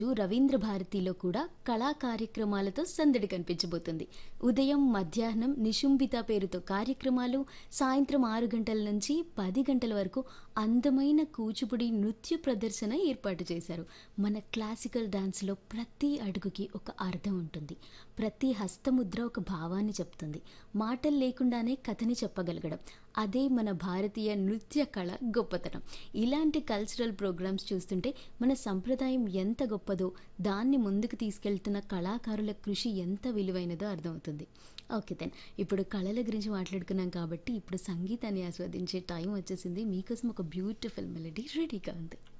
రవీంద్ర భారతిలో కూడా కళా కార్యక్రమాలతో సందడి కనిపించబోతుంది ఉదయం మధ్యాహ్నం నిశుంబిత పేరుతో కార్యక్రమాలు సాయంత్రం ఆరు గంటల నుంచి పది గంటల వరకు అందమైన కూచిపూడి నృత్య ప్రదర్శన ఏర్పాటు చేశారు మన క్లాసికల్ డాన్స్లో ప్రతి అడుగుకి ఒక అర్థం ఉంటుంది ప్రతి హస్తముద్ర ఒక భావాన్ని చెప్తుంది మాటలు లేకుండానే కథని చెప్పగలగడం అదే మన భారతీయ నృత్య కళ గొప్పతనం ఇలాంటి కల్చరల్ ప్రోగ్రామ్స్ చూస్తుంటే మన సంప్రదాయం ఎంత గొప్పదో దాన్ని ముందుకు తీసుకెళ్తున్న కళాకారుల కృషి ఎంత విలువైనదో అర్థమవుతుంది ఓకే దెన్ ఇప్పుడు కళల గురించి మాట్లాడుకున్నాం కాబట్టి ఇప్పుడు సంగీతాన్ని ఆస్వాదించే టైం వచ్చేసింది మీకోసం ఒక బ్యూటిఫుల్ మెలడీ రెడీగా ఉంది